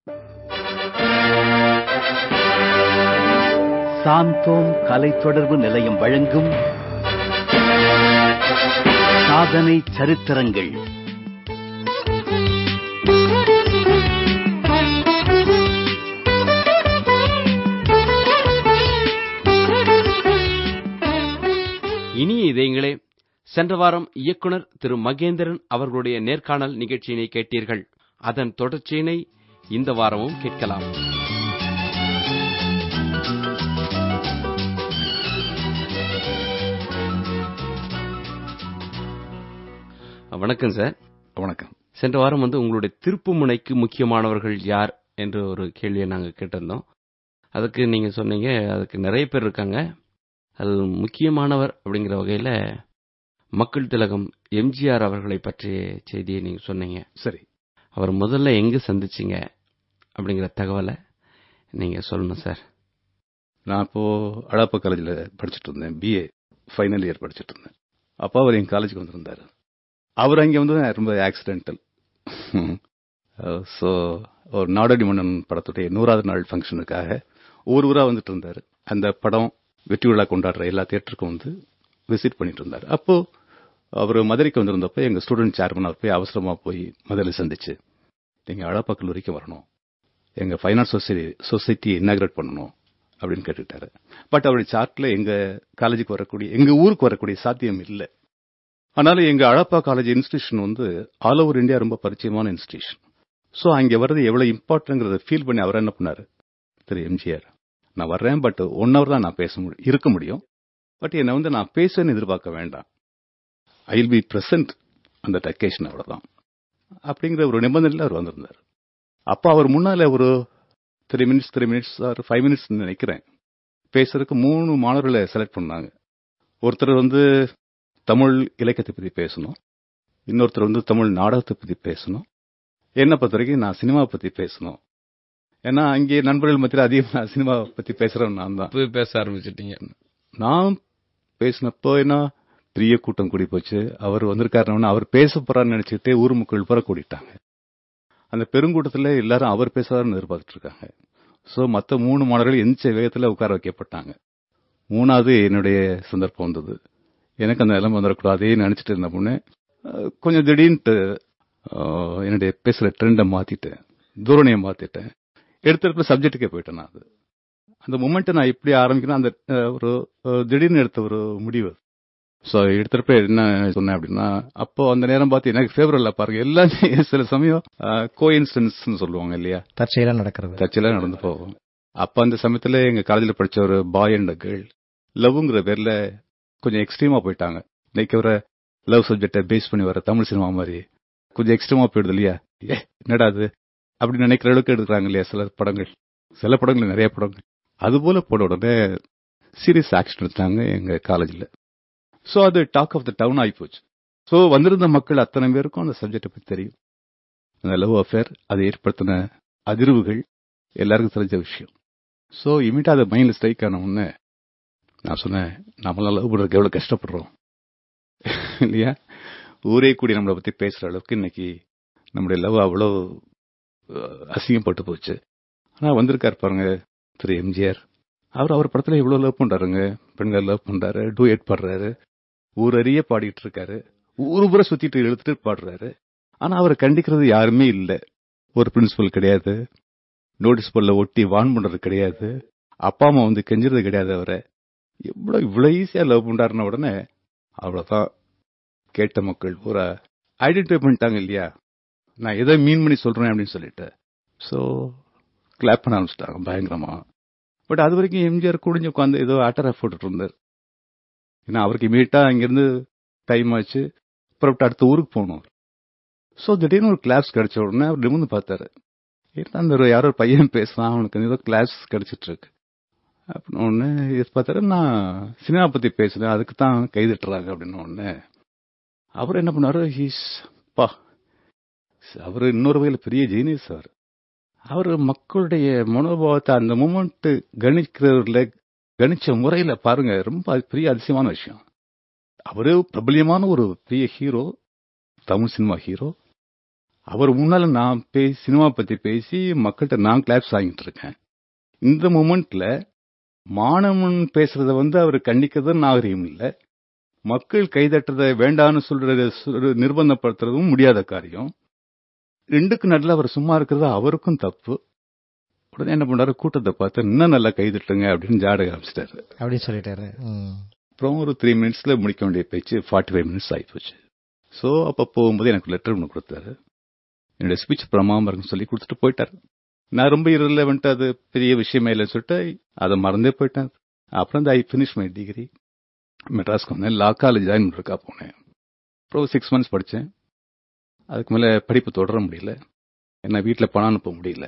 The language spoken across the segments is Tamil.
சாந்தோம் கலை தொடர்பு நிலையம் வழங்கும் சாதனை சரித்திரங்கள் இனிய இதயங்களே சென்ற வாரம் இயக்குனர் திரு மகேந்திரன் அவர்களுடைய நேர்காணல் நிகழ்ச்சியினை கேட்டீர்கள் அதன் தொடர்ச்சியினை இந்த வாரமும் கேட்கலாம் வணக்கம் சார் வணக்கம் சென்ற வாரம் வந்து உங்களுடைய திருப்பு முனைக்கு முக்கியமானவர்கள் யார் என்ற ஒரு கேள்வியை நாங்கள் கேட்டிருந்தோம் அதுக்கு நீங்க சொன்னீங்க அதுக்கு நிறைய பேர் இருக்காங்க அதில் முக்கியமானவர் அப்படிங்கிற வகையில் மக்கள் திலகம் எம்ஜிஆர் அவர்களை பற்றிய செய்தியை நீங்க சொன்னீங்க சரி அவர் முதல்ல எங்க சந்திச்சீங்க அப்படிங்கிற தகவலை நீங்க சொல்லணும் சார் நான் இப்போ அழப்பா காலேஜில் படிச்சுட்டு இருந்தேன் பிஏ ஃபைனல் இயர் படிச்சுட்டு இருந்தேன் அப்போ அவர் என் காலேஜுக்கு வந்திருந்தார் அவர் அங்கே வந்து ரொம்ப ஆக்சிடென்டல் ஸோ ஒரு நாடோடி மன்னன் படத்துடைய நூறாவது நாள் ஃபங்க்ஷனுக்காக ஊர் ஊராக வந்துட்டு இருந்தார் அந்த படம் வெற்றி விழா கொண்டாடுற எல்லா தியேட்டருக்கும் வந்து விசிட் பண்ணிட்டு இருந்தார் அப்போ அவர் மதுரைக்கு வந்திருந்தப்போ எங்கள் ஸ்டூடெண்ட் சேர்மன் அவர் போய் அவசரமாக போய் முதல்ல சந்திச்சு நீங்கள் அழப்பா கல்லூரிக்கு வரணும் எங்கள் ஃபைனான்ஸ் சொசைட்டி சொசைட்டி இன்னாகிரேட் பண்ணணும் அப்படின்னு கேட்டுட்டாரு பட் அவருடைய சார்ட்ல எங்க காலேஜுக்கு வரக்கூடிய எங்க ஊருக்கு வரக்கூடிய சாத்தியம் இல்லை ஆனாலும் எங்க அழப்பா காலேஜ் இன்ஸ்டிடியூஷன் வந்து ஆல் ஓவர் இந்தியா ரொம்ப பரிச்சயமான இன்ஸ்டிடியூஷன் ஸோ அங்கே வர்றது எவ்வளவு இம்பார்ட்டன்ங்கிறத ஃபீல் பண்ணி அவர் என்ன பண்ணாரு திரு எம்ஜிஆர் நான் வர்றேன் பட் ஒன் ஹவர் தான் நான் பேச முடியும் இருக்க முடியும் பட் என்னை வந்து நான் பேசுன்னு எதிர்பார்க்க வேண்டாம் ஐ வில் பி பிரசன்ட் அந்த டக்கேஷன் அவ்வளவுதான் அப்படிங்கிற ஒரு நிபந்தனையில் அவர் வந்திருந்தார் அப்போ அவர் முன்னால ஒரு three minutes three minutes or five minutes நினைக்கிறேன் பேசுறதுக்கு மூணு மாணவர்களை செலக்ட் பண்ணாங்க ஒருத்தர் வந்து தமிழ் இலக்கியத்தை பற்றி பேசணும் இன்னொருத்தர் வந்து தமிழ் நாடகத்தை பற்றி பேசணும் என்னை பொறுத்த வரைக்கும் நான் சினிமாவை பற்றி பேசணும் ஏன்னா அங்கே நண்பர்கள் மத்தியில் அதிகம் நான் சினிமாவை பற்றி பேசுறேன் நான் தான் போய் பேச ஆரம்பிச்சிட்டீங்க நான் பேசினப்போ என்ன பெரிய கூட்டம் கூடி போச்சு அவர் வந்திருக்காருன்னு அவர் பேச போறான்னு நினைச்சுக்கிட்டே ஊர் மக்கள் புற கூடிட்டாங்க அந்த பெருங்கூட்டத்தில் எல்லாரும் அவர் பேசுறாருன்னு எதிர்பார்த்துட்டு இருக்காங்க ஸோ மற்ற மூணு மாணவர்கள் எந்த வேகத்தில் உட்கார வைக்கப்பட்டாங்க மூணாவது என்னுடைய சந்தர்ப்பம் வந்தது எனக்கு அந்த நிலைமை வந்துடக்கூடாதே நினைச்சிட்டு இருந்த பொண்ணு கொஞ்சம் திடீர்னுட்டு அஹ், என்னுடைய பேசுற ட்ரெண்டை மாத்திட்டேன் தூரணையை மாத்திட்டேன் எடுத்த சப்ஜெக்ட்டுக்கே போயிட்டேன் நான் அது அந்த மூமெண்ட்டை நான் எப்படி ஆரம்பிக்கணும் அந்த அஹ், ஒரு அஹ், திடீர்னு எடுத்த ஒரு முடிவு ஸோ எடுத்துறப்ப என்ன சொன்னேன் அப்படின்னா அப்போ அந்த நேரம் பார்த்து எனக்கு ஃபேவர் இல்லை பாருங்க எல்லாமே சில சமயம் கோ இன்சிடன்ஸ் சொல்லுவாங்க இல்லையா தற்செயலா நடக்கிறது தச்சில நடந்து போகும் அப்ப அந்த சமயத்துல எங்க காலேஜ்ல படிச்ச ஒரு பாய் அண்ட் கேர்ள் லவ்ங்கிற பேர்ல கொஞ்சம் எக்ஸ்ட்ரீமா போயிட்டாங்க இன்னைக்கு வர லவ் சப்ஜெக்டை பேஸ் பண்ணி வர தமிழ் சினிமா மாதிரி கொஞ்சம் எக்ஸ்ட்ரீமா போயிடுது இல்லையா ஏ என்னடா அது அப்படி நினைக்கிற அளவுக்கு எடுக்கிறாங்க இல்லையா சில படங்கள் சில படங்கள் நிறைய படங்கள் அது போல போன உடனே சீரியஸ் ஆக்ஷன் எடுத்தாங்க எங்க காலேஜ்ல சோ அது டாக் ஆஃப் த டவுன் ஆகி போச்சு சோ வந்திருந்த மக்கள் அத்தனை பேருக்கும் அந்த சப்ஜெக்டை பத்தி தெரியும் அந்த லவ் அஃபேர் அது ஏற்படுத்தின அதிர்வுகள் எல்லாருக்கும் தெரிஞ்ச விஷயம் சோ இமீடியா அதை மைண்ட்ல ஸ்ட்ரைக் ஆன உடனே நான் சொன்னேன் நம்மளால லவ் பண்றதுக்கு எவ்வளவு கஷ்டப்படுறோம் இல்லையா ஊரே கூடி நம்மளை பத்தி பேசுற அளவுக்கு இன்னைக்கு நம்முடைய லவ் அவ்வளவு அஹ், அசிங்கப்பட்டு போச்சு ஆனா வந்திருக்காரு பாருங்க திரு எம்ஜிஆர் அவர் அவர் படத்துல எவ்வளவு லவ் பண்றாருங்க பெண்கள் லவ் பண்றாரு டூயட் பாடுறாரு ஊரறிய பாடிட்டு இருக்காரு ஊரு பூரா சுத்திட்டு இழுத்துட்டு பாடுறாரு ஆனா அவரை கண்டிக்கிறது யாருமே இல்ல ஒரு பிரின்சிபல் கிடையாது நோட்டீஸ் போர்டில் ஒட்டி வான் பண்றது கிடையாது அப்பா அம்மா வந்து கெஞ்சுறது கிடையாது அவரை எவ்வளவு இவ்வளவு ஈஸியா லவ் பண்றாருன உடனே அவ்வளவுதான் கேட்ட மக்கள் பூரா ஐடென்டிஃபை பண்ணிட்டாங்க இல்லையா நான் எதை மீன் பண்ணி சொல்றேன் அப்படின்னு சொல்லிட்டு ஸோ கிளாப் பண்ண ஆரம்பிச்சிட்டாங்க பயங்கரமா பட் அது வரைக்கும் எம்ஜிஆர் குடிஞ்சு உட்காந்து ஏதோ ஆட்டரா போட்டுட்டு இருந்தார் ஏன்னா அவருக்கு இமீடியட்டா அங்கிருந்து டைம் ஆச்சு புறப்பட்டு அடுத்த ஊருக்கு போகணும் ஸோ திடீர்னு ஒரு கிளாப்ஸ் கிடைச்ச உடனே அவர் நிமிர்ந்து பார்த்தாரு என்ன அந்த ஒரு யாரோ ஒரு பையன் பேசுறான் அவனுக்கு ஏதோ கிளாஸ் கிடைச்சிட்டு இருக்கு அப்படின்னு ஒன்று இது பார்த்தாரு நான் சினிமா பத்தி பேசுறேன் அதுக்கு தான் கைதட்டுறாங்க அப்படின்னு ஒன்று அவர் என்ன பண்ணாரு ஹீஸ் பா அவர் இன்னொரு வகையில் பெரிய ஜீனியஸ் அவர் அவர் மக்களுடைய மனோபாவத்தை அந்த மூமெண்ட் கணிக்கிறதுல கணிச்ச முறையில பாருங்க ரொம்ப அது பெரிய அதிசயமான விஷயம் அவரு பிரபலியமான ஒரு பெரிய ஹீரோ தமிழ் சினிமா ஹீரோ அவர் முன்னால நான் பேசி சினிமா பத்தி பேசி மக்கள்கிட்ட நான் கிளாப்ஸ் வாங்கிட்டு இருக்கேன் இந்த மொமெண்ட்ல மாணவன் பேசுறத வந்து அவர் கண்டிக்கிறது நாகரிகம் இல்ல மக்கள் கைதட்டுறத வேண்டான்னு சொல்றத சொல்~ நிர்பந்தப்படுத்துறதும் முடியாத காரியம் ரெண்டுக்கு நடுல அவர் சும்மா இருக்கிறது அவருக்கும் தப்பு உடனே என்ன பண்றாரு கூட்டத்தை பார்த்து இன்னும் நல்லா கைதட்டுங்க அப்படின்னு ஜாடக ஆரம்பிச்சிட்டாரு அப்படின்னு சொல்லிட்டாரு ம். அப்புறம் ஒரு த்ரீ மினிட்ஸ்ல முடிக்க வேண்டிய பேச்சு ஃபார்ட்டி ஃபைவ் மினிட்ஸ் ஆகிப்போச்சு ஸோ அப்போ போகும்போது எனக்கு லெட்டர் ஒன்று கொடுத்தாரு என்னோட ஸ்பீச் பிரமாம இருக்குன்னு சொல்லி கொடுத்துட்டு போயிட்டாரு நான் ரொம்ப irrelevant அது பெரிய விஷயமே இல்லைன்னு சொல்லிட்டு அதை மறந்தே போயிட்டேன் அப்புறம் இந்த ஐ ஃபினிஷ் மை டிகிரி மெட்ராஸ்க்கு வந்தேன் லா காலேஜ் ஜாயின் பண்ணுறக்கா போனேன் அப்புறம் சிக்ஸ் மந்த்ஸ் படித்தேன் அதுக்கு மேலே படிப்பு தொடர முடியல என்ன வீட்டில் பணம் அனுப்ப முடியல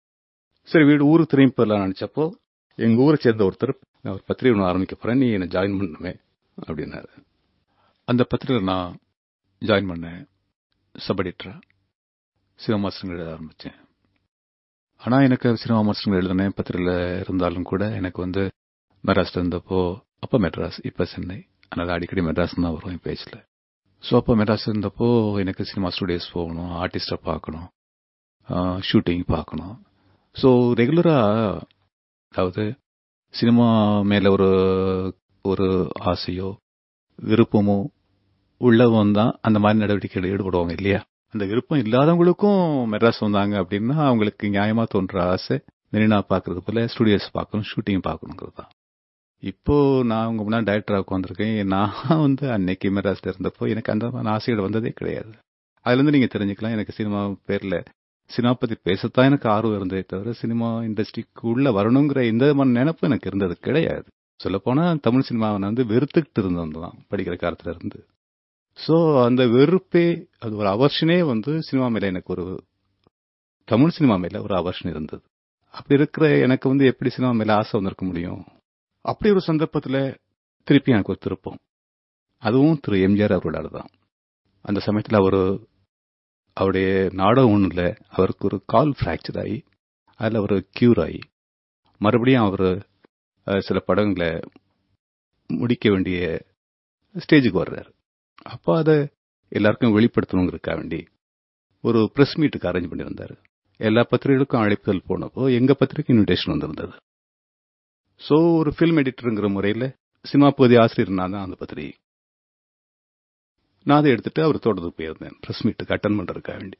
சரி வீடு ஊருக்கு திரும்பி போயிடலாம் நினச்சப்போ எங்கள் ஊரை சேர்ந்த ஒருத்தர் நான் ஒரு பத்திரிகை ஒன்று ஆரம்பிக்க போகிறேன் நீ என்னை ஜாயின் பண்ணுமே அப்படின்னாரு அந்த பத்திரிகையில் நான் ஜாயின் பண்ணேன் சப் எடிட்டரா சினிமா மாஸ்டருங்க எழுத ஆரம்பித்தேன் ஆனால் எனக்கு சினிமா மாஸ்டருங்க எழுதினேன் பத்திரிகையில் இருந்தாலும் கூட எனக்கு வந்து மெட்ராஸில் இருந்தப்போ அப்போ மெட்ராஸ் இப்போ சென்னை அதனால் அடிக்கடி மெட்ராஸ் தான் வரும் என் பேஜில் ஸோ அப்போ மெட்ராஸ் இருந்தப்போ எனக்கு சினிமா ஸ்டுடியோஸ் போகணும் ஆர்டிஸ்டை பார்க்கணும் ஷூட்டிங் பார்க்கணும் ஸோ ரெகுலராக அதாவது சினிமா மேலே ஒரு ஒரு ஆசையோ விருப்பமோ உள்ளவன் தான் அந்த மாதிரி நடவடிக்கைகள் ஈடுபடுவாங்க இல்லையா அந்த விருப்பம் இல்லாதவங்களுக்கும் மெட்ராஸ் வந்தாங்க அப்படின்னா அவங்களுக்கு நியாயமா தோன்ற ஆசை மெரினா பார்க்கறது போல ஸ்டுடியோஸ் பார்க்கணும் ஷூட்டிங் பார்க்கணுங்கிறது தான் இப்போ நான் உங்க முன்னாடி டைரக்டராக உட்காந்துருக்கேன் நான் வந்து அன்னைக்கு மெட்ராஸ்ல இருந்தப்போ எனக்கு அந்த மாதிரி ஆசைகள் வந்ததே கிடையாது அதுல இருந்து நீங்க தெரிஞ்சுக்கலாம் எனக்கு சினிமா பேர்ல சினிமா பத்தி பேசத்தான் எனக்கு ஆர்வம் இருந்ததே தவிர சினிமா இண்டஸ்ட்ரிக்கு உள்ள வரணுங்கிற எந்த மாதிரி நினைப்பு எனக்கு இருந்தது கிடையாது சொல்லப்போனா தமிழ் சினிமாவை நான் வந்து வெறுத்துக்கிட்டு இருந்தவன் தான் படிக்கிற காலத்துல இருந்து ஸோ அந்த வெறுப்பே அது ஒரு அவர்ஷனே வந்து சினிமா மேல எனக்கு ஒரு தமிழ் சினிமா மேல ஒரு அவர்ஷன் இருந்தது அப்படி இருக்கிற எனக்கு வந்து எப்படி சினிமா மேல ஆசை வந்திருக்க முடியும் அப்படி ஒரு சந்தர்ப்பத்துல திருப்பி எனக்கு ஒரு திருப்பம் அதுவும் திரு எம்ஜிஆர் அவரோட தான் அந்த சமயத்துல அவர் அவருடைய நாடகம் ஒன்றும் இல்லை அவருக்கு ஒரு கால் ஃப்ராக்சர் ஆகி அதில் அவர் கியூர் ஆகி மறுபடியும் அவர் சில படங்களை முடிக்க வேண்டிய ஸ்டேஜுக்கு வர்றாரு அப்போ அதை எல்லாருக்கும் வெளிப்படுத்தணுங்கிறதுக்காக வேண்டி ஒரு ப்ரெஸ் மீட்டுக்கு அரேஞ்ச் பண்ணியிருந்தாரு எல்லா பத்திரிகைகளுக்கும் அழைப்புதல் போனப்போ எங்க பத்திரிகை இன்விடேஷன் வந்திருந்தது ஸோ ஒரு ஃபில்ம் எடிட்டருங்கிற முறையில் சினிமா பகுதி ஆசிரியர் நான் தான் அந்த பத்திரிகை நான் அதை எடுத்துட்டு அவர் தோட்டத்துக்கு போயிருந்தேன் ப்ரெஸ் மீட்டுக்கு அட்டன் பண்றதுக்காக வேண்டி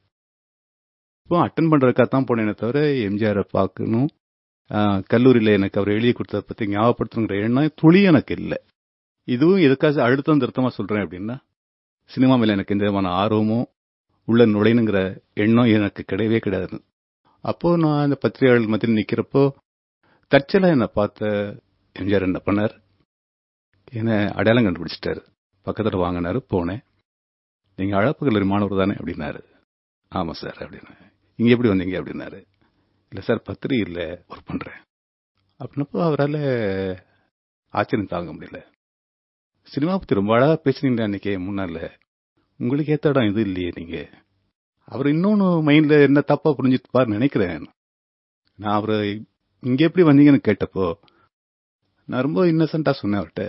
இப்போ அட்டன் பண்றதுக்காக தான் போனேனே தவிர எம்ஜிஆரை பார்க்கணும் கல்லூரியில் எனக்கு அவர் எழுதி கொடுத்ததை பற்றி ஞாபகப்படுத்தணுங்கிற எண்ணம் துளி எனக்கு இல்லை இதுவும் எதுக்காக அழுத்தம் திருத்தமா சொல்றேன் அப்படின்னா சினிமா மேல எனக்கு எந்த விதமான ஆர்வமோ உள்ள நுழையணுங்கிற எண்ணம் எனக்கு கிடையவே கிடையாது அப்போ நான் அந்த பத்திரிகைகள் மத்தியில் நிக்கிறப்போ தற்செயலா என்னை பார்த்த எம்ஜிஆர் என்ன பண்ணார் என்ன அடையாளம் கண்டுபிடிச்சிட்டாரு பக்கத்துல வாங்கினாரு போனேன் நீங்க அழப்பு கல்லூரி மாணவர் தானே அப்படின்னாரு ஆமா சார் அப்படின்னு இங்க எப்படி வந்தீங்க அப்படின்னாரு இல்ல சார் பத்திரிகையில் ஒர்க் பண்றேன் அப்படின்னப்போ அவரால் ஆச்சரியம் தாங்க முடியல சினிமா பத்தி ரொம்ப அழகா பேசுனீங்க அன்னைக்கு முன்னால உங்களுக்கு ஏத்த இடம் இது இல்லையே நீங்க அவர் இன்னொன்னு மைண்ட்ல என்ன தப்பா புரிஞ்சுட்டு பாரு நினைக்கிறேன் நான் அவரு இங்க எப்படி வந்தீங்கன்னு கேட்டப்போ நான் ரொம்ப இன்னசென்ட்டா சொன்னேன் அவர்கிட்ட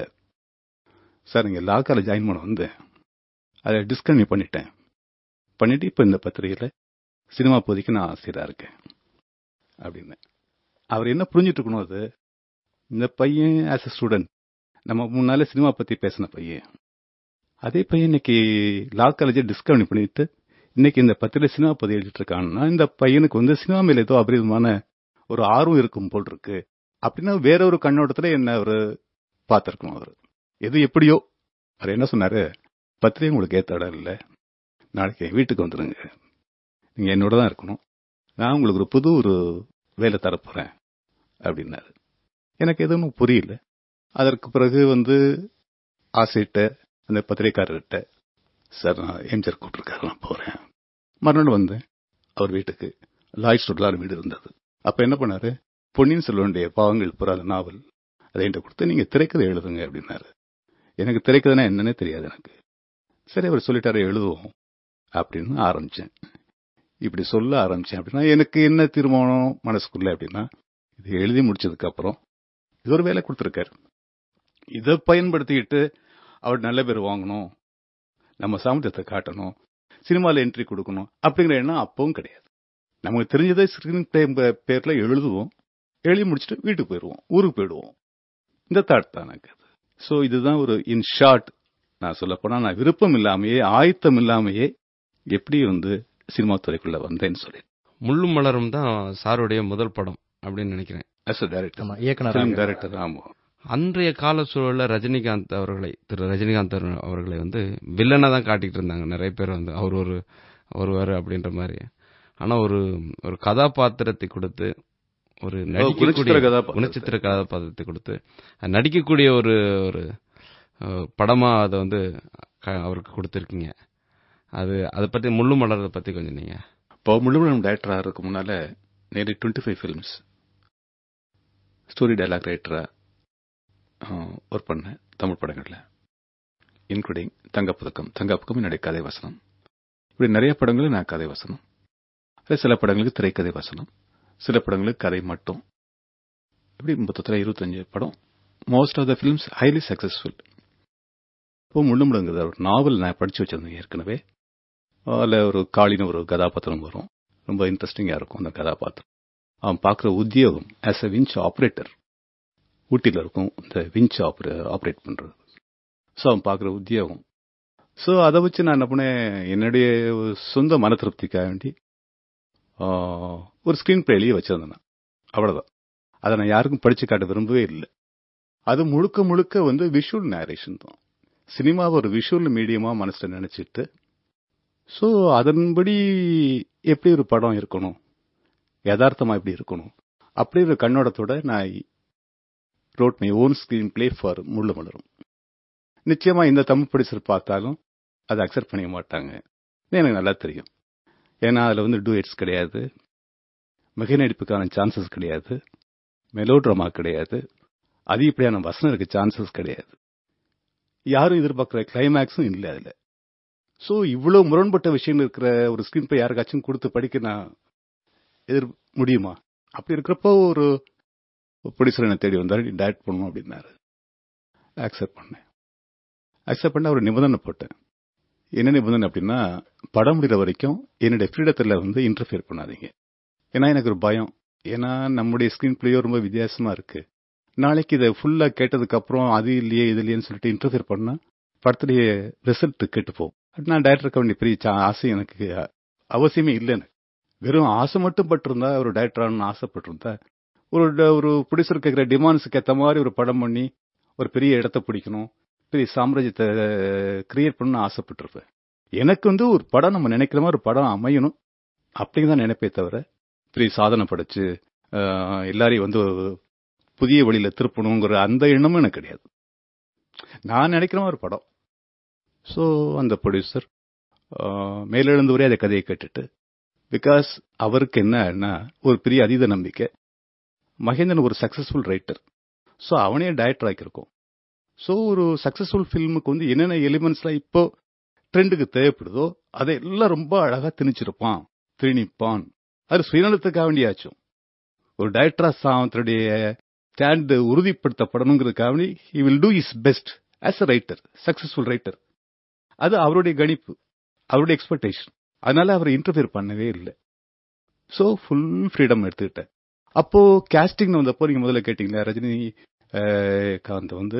சார் இங்க லா காலேஜ் ஜாயின் பண்ண வந்தேன் அதை டிஸ்கன்யூ பண்ணிட்டேன் பண்ணிட்டு இப்ப இந்த பத்திரிகையில சினிமா போதிக்கு நான் ஆசிரியரா இருக்கேன் அப்படின்னு அவர் என்ன புரிஞ்சுட்டு இருக்கணும் அது இந்த பையன் ஆஸ் அ ஸ்டூடெண்ட் நம்ம முன்னால சினிமா பத்தி பேசின பையன் அதே பையன் இன்னைக்கு லா காலேஜை டிஸ்கவரி பண்ணிட்டு இன்னைக்கு இந்த பத்திரிகை சினிமா பத்தி எழுதிட்டு இருக்காங்கன்னா இந்த பையனுக்கு வந்து சினிமா மேல ஏதோ அபரிதமான ஒரு ஆர்வம் இருக்கும் போல் இருக்கு அப்படின்னா வேற ஒரு கண்ணோட்டத்துல என்ன அவரு பார்த்திருக்கணும் அவரு எது எப்படியோ அவர் என்ன சொன்னாரு பத்திரிகை உங்களுக்கு ஏத்த இடம் இல்லை நாளைக்கு என் வீட்டுக்கு வந்துருங்க நீங்க என்னோட தான் இருக்கணும் நான் உங்களுக்கு ஒரு புது ஒரு வேலை தரப்போறேன் அப்படின்னாரு எனக்கு எதுவும் புரியல அதற்கு பிறகு வந்து ஆசைட்ட அந்த பத்திரிகைக்காரர்கிட்ட சார் நான் எம்ஜிஆர் கூப்பிட்டுருக்காரு நான் போறேன் மறுநாள் வந்தேன் அவர் வீட்டுக்கு லாய்ஸ் ரோட்ல வீடு இருந்தது அப்ப என்ன பண்ணாரு பொன்னியின் செல்வனுடைய பாவங்கள் புறாத நாவல் அதை என்கிட்ட கொடுத்து நீங்க திரைக்கதை எழுதுங்க அப்படின்னாரு எனக்கு திரைக்கதைனா என்னன்னே தெரியாது எனக்கு சரி அவர் சொல்லிட்டாரு எழுதுவோம் அப்படின்னு ஆரம்பிச்சேன் இப்படி சொல்ல ஆரம்பிச்சேன் அப்படின்னா எனக்கு என்ன தீர்மானம் மனசுக்குள்ள அப்படின்னா இது எழுதி முடிச்சதுக்கு அப்புறம் இது ஒரு வேலை கொடுத்துருக்காரு இதை பயன்படுத்திக்கிட்டு அவர் நல்ல பேர் வாங்கணும் நம்ம சாமர்த்தியத்தை காட்டணும் சினிமால என்ட்ரி கொடுக்கணும் அப்படிங்கிற எண்ணம் அப்பவும் கிடையாது நமக்கு தெரிஞ்சதை ஸ்கிரீன் பிளே பேர்ல எழுதுவோம் எழுதி முடிச்சுட்டு வீட்டுக்கு போயிடுவோம் ஊருக்கு போயிடுவோம் இந்த தாட் தான் எனக்கு ஸோ இதுதான் ஒரு இன் ஷார்ட் நான் சொல்ல போனா நான் விருப்பம் இல்லாமையே ஆயத்தம் இல்லாமையே எப்படி வந்து சினிமா துறைக்குள்ள வந்தேன்னு சொல்லி முள்ளும் மலரும் தான் சாருடைய முதல் படம் அப்படின்னு நினைக்கிறேன் அஸ் அ டைரக்டர் ஆமா இயக்குனர் ஃபிலிம் டைரக்டர் ஆமா அன்றைய கால சூழல்ல ரஜினிகாந்த் அவர்களை திரு ரஜினிகாந்த் அவர்- அவர்களை வந்து வில்லனா தான் காட்டிட்டு இருந்தாங்க நிறைய பேர் வந்து அவர் ஒரு ஒருவர் அப்படின்ற மாதிரி ஆனா ஒரு ஒரு கதாபாத்திரத்தை கொடுத்து ஒரு நடிக்கக்கூடிய குணச்சித்திர கதாபாத்திரத்தை. குணச்சித்திர கதாபாத்திரத்தை கொடுத்து அது நடிக்கக்கூடிய ஒரு ஒரு அஹ், படமா அதை வந்து க- அவருக்கு கொடுத்துருக்கீங்க அது அதை பத்தி முள்ளு மலர்றதை பத்தி கொஞ்சம் நீங்க இப்போ முழுவதும் டைரக்டர் ஆகிறதுக்கு முன்னால nearly twenty five films story dialogue ரைட்டரா ஒர்க் பண்ணேன் தமிழ் படங்களில் இன்க்ளூடிங் தங்கப்புதக்கம் தங்கப்புதக்கம் என்னுடைய கதை வசனம் இப்படி நிறைய படங்களில் நான் கதை வசனம் அதே சில படங்களுக்கு திரைக்கதை வசனம் சில படங்களுக்கு கதை மட்டும் இப்படி மொத்தத்தில் இருபத்தஞ்சு படம் most of the films highly successful இப்போ முள்ளுமுடுங்கிறது ஒரு நாவல் நான் படிச்சு வச்சிருந்தேன் ஏற்கனவே அதில் ஒரு காளின்னு ஒரு கதாபாத்திரம் வரும் ரொம்ப இன்ட்ரெஸ்டிங்காக இருக்கும் அந்த கதாபாத்திரம் அவன் பார்க்குற உத்தியோகம் ஆஸ் அ விஞ்ச் ஆப்ரேட்டர் ஊட்டியில் இருக்கும் இந்த விஞ்ச் ஆப்ரே ஆப்ரேட் பண்ணுறது ஸோ அவன் பார்க்குற உத்தியோகம் ஸோ அதை வச்சு நான் என்ன பண்ணேன் என்னுடைய ஒரு சொந்த மன திருப்திக்காக வேண்டி ஆ, ஒரு ஸ்க்ரீன் பிளே எழுதி வச்சிருந்தேன் நான். அவ்வளவுதான் அதை நான் யாருக்கும் படிச்சு காட்ட விரும்பவே இல்லை அது முழுக்க முழுக்க வந்து விஷுவல் நேரேஷன் தான் சினிமாவை ஒரு விஷுவல் மீடியமா மனசுல நினைச்சிட்டு ஸோ அதன்படி எப்படி ஒரு படம் இருக்கணும் யதார்த்தமா எப்படி இருக்கணும் அப்படி ஒரு கண்ணோட்டத்தோட நான் wrote my own screenplay for Mullum Malarum நிச்சயமா இந்த தமிழ் ப்ரொடியூசர் பார்த்தாலும் அதை அக்செப்ட் பண்ணிக்க மாட்டாங்க இது எனக்கு நல்லா தெரியும் ஏன்னா அதில் வந்து டூஎட்ஸ் கிடையாது மிக நடிப்புக்கான சான்சஸ் கிடையாது மெலோட்ராமா கிடையாது அதிகப்படியான வசனம் இருக்க சான்சஸ் கிடையாது யாரும் எதிர்பார்க்குற கிளைமேக்ஸும் இல்லை அதில் ஸோ இவ்வளோ முரண்பட்ட விஷயம் இருக்கிற ஒரு ஸ்கிரீன் பிளே யாருக்காச்சும் கொடுத்து படிக்க நான் எதிர் முடியுமா அப்படி இருக்கிறப்போ ஒரு ப்ரொடியூசர் என்னை தேடி வந்தார் நீ டைரக்ட் பண்ணணும் அப்படின்னாரு அக்செப்ட் பண்ணேன் அக்செப்ட் பண்ண ஒரு நிபந்தனை போட்டேன் என்ன நிபந்தனை அப்படின்னா படம் முடிகிற வரைக்கும் என்னுடைய ஃப்ரீடத்தில் வந்து இன்டர்ஃபியர் பண்ணாதீங்க ஏன்னா எனக்கு ஒரு பயம் ஏன்னா நம்முடைய ஸ்கிரீன் பிளேயோ ரொம்ப வித்தியாசமா இருக்கு நாளைக்கு இதை ஃபுல்லா கேட்டதுக்கு அப்புறம் அது இல்லையே இது இல்லையேன்னு சொல்லிட்டு இன்டர்ஃபியர் பண்ணா படத்துடைய ரிசல்ட் கெட்டு போகும் நான் டைரக்டருக்கு வேண்டிய பெரிய சா- ஆசை எனக்கு அவசியமே இல்லை எனக்கு வெறும் ஆசை மட்டும் பட்டிருந்தா ஒரு டைரக்டர் ஆகணும்னு ஆசைப்பட்டிருந்தா ஒரு ட- ஒரு ப்ரொடியூசர் கேட்குற டிமாண்ட்ஸுக்கு ஏற்ற மாதிரி ஒரு படம் பண்ணி ஒரு பெரிய இடத்த பிடிக்கணும் பெரிய சாம்ராஜ்யத்தை கிரியேட் பண்ணணும்னு ஆசைப்பட்டிருப்பேன் எனக்கு வந்து ஒரு படம் நம்ம நினைக்கிற மாதிரி ஒரு படம் அமையணும் அப்படிங்க தான் நினைப்பே தவிர பெரிய சாதனை படைச்சு ஆஹ், எல்லாரையும் வந்து ஒரு புதிய வழியில திருப்பணுங்கிற அந்த எண்ணமும் எனக்கு கிடையாது நான் நினைக்கிற மாதிரி ஒரு படம் ஸோ அந்த ப்ரொடியூசர் மேலெழுந்து வரை அந்த கதையை கேட்டுட்டு பிகாஸ் அவருக்கு என்னன்னா ஒரு பெரிய அதீத நம்பிக்கை மகேந்திரன் ஒரு சக்சஸ்ஃபுல் ரைட்டர் ஸோ அவனே டைரக்டர் ஆக்கியிருக்கோம் ஸோ ஒரு சக்சஸ்ஃபுல் ஃபில்முக்கு வந்து என்னென்ன எலிமெண்ட்ஸ்லாம் இப்போ ட்ரெண்டுக்கு தேவைப்படுதோ அதை எல்லாம் ரொம்ப அழகா திணிச்சிருப்பான் திணிப்பான் அது சுயநலத்துக்காக வேண்டியாச்சும் ஒரு டைரக்டரா தன்னுடைய ஸ்டாண்ட் உறுதிப்படுத்தப்படணுங்கிறதுக்காக வேண்டி he will do his best as a writer successful writer அது அவருடைய கணிப்பு அவருடைய எக்ஸ்பெக்டேஷன் அதனால அவர் இன்டர்ஃபியர் பண்ணவே இல்லை ஸோ ஃபுல் ஃப்ரீடம் எடுத்துக்கிட்டேன் அப்போ கேஸ்டிங் வந்தப்போ நீங்க முதல்ல கேட்டீங்களா ரஜினி அஹ், காந்த் வந்து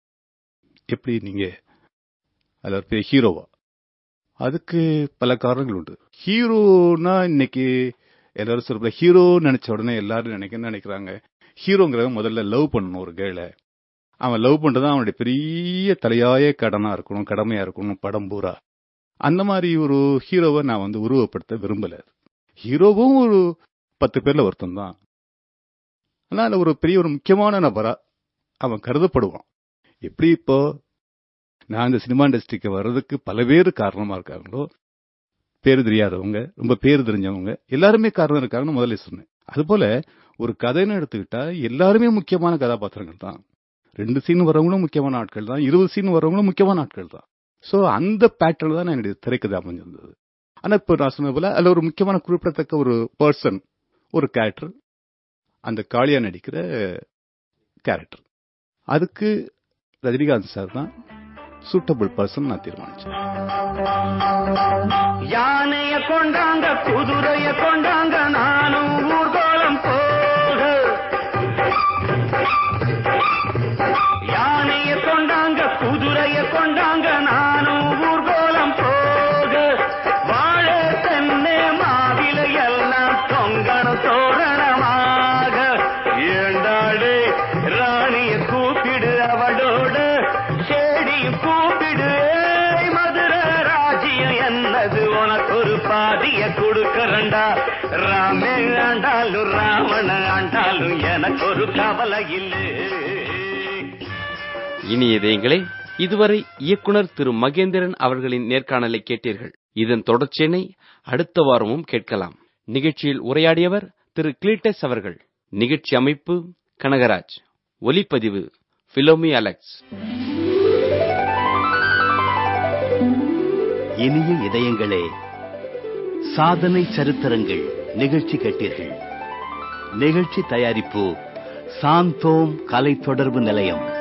எப்படி நீங்க அதுல ஒரு பெரிய ஹீரோவா அதுக்கு பல காரணங்கள் உண்டு ஹீரோனா இன்னைக்கு எல்லாரும் சொல்ற ஹீரோ நினைச்ச உடனே எல்லாரும் நினைக்க என்ன நினைக்கிறாங்க ஹீரோங்கிறவன் முதல்ல லவ் பண்ணணும் ஒரு கேளை அவன் லவ் பண்றது அவனுடைய பெரிய தலையாய கடனா இருக்கணும் கடமையா இருக்கணும் படம் பூரா அந்த மாதிரி ஒரு ஹீரோவை நான் வந்து உருவப்படுத்த விரும்பல ஹீரோவும் ஒரு பத்து பேர்ல ஒருத்தன் தான் அதனால ஒரு பெரிய ஒரு முக்கியமான நபரா அவன் கருதப்படுவான் எப்படி இப்போ நான் இந்த சினிமா இண்டஸ்ட்ரிக்கு வர்றதுக்கு பல பேர் காரணமா இருக்காங்களோ பேர் தெரியாதவங்க ரொம்ப பேர் தெரிஞ்சவங்க எல்லாருமே காரணம் இருக்காங்கன்னு முதல்ல சொன்னேன் அதுபோல ஒரு கதைன்னு எடுத்துக்கிட்டா எல்லாருமே முக்கியமான கதாபாத்திரங்கள் தான் ரெண்டு சீன் வரவங்களும் முக்கியமான ஆட்கள் தான் இருபது சீன் வரவங்களும் முக்கியமான ஆட்கள் தான் சோ அந்த பேட்டர்ல தான் என்னுடைய திரைக்கதை அமைஞ்சிருந்தது ஆனா இப்போ நான் சொன்ன போல அதுல ஒரு முக்கியமான குறிப்பிடத்தக்க ஒரு பர்சன் ஒரு கேரக்டர் அந்த காளியா நடிக்கிற கேரக்டர் அதுக்கு ரஜினிகாந்த் சார் தான் சூட்டபிள் பர்சன் நான் தீர்மானிச்சேன் யானைய கொண்டாங்க குதிரைய கொண்டாங்க நானும் ஊர்கோலம் போக யானைய கொண்டாங்க குதிரைய கொண்டாங்க நானும் ஊர்கோலம் போக வாழ தென்னை மாவில எல்லாம் தொங்கணும் தோரணமாக ஏண்டாடு ராணிய கூப்பிடு அவளோட செடியும் கூப்பிடு ஏய் மதுர ராஜ்யம் என்னது உனக்கு ஒரு பாதிய கொடுக்கறண்டா ராமே ஆண்டாலும் ராவண ஆண்டாலும் எனக்கு ஒரு கவலை இல்லை இனி இதயங்களே இதுவரை இயக்குனர் திரு மகேந்திரன் அவர்களின் நேர்காணலை கேட்டீர்கள் இதன் தொடர்ச்சியினை அடுத்த வாரமும் கேட்கலாம் நிகழ்ச்சியில் உரையாடியவர் திரு கிளீட்டஸ் அவர்கள் நிகழ்ச்சி அமைப்பு கனகராஜ் ஒலிப்பதிவு பிலோமி அலெக்ஸ் இனிய இதயங்களே சாதனை சரித்திரங்கள் நிகழ்ச்சி கேட்டீர்கள் நிகழ்ச்சி தயாரிப்பு சாந்தோம் கலை தொடர்பு நிலையம்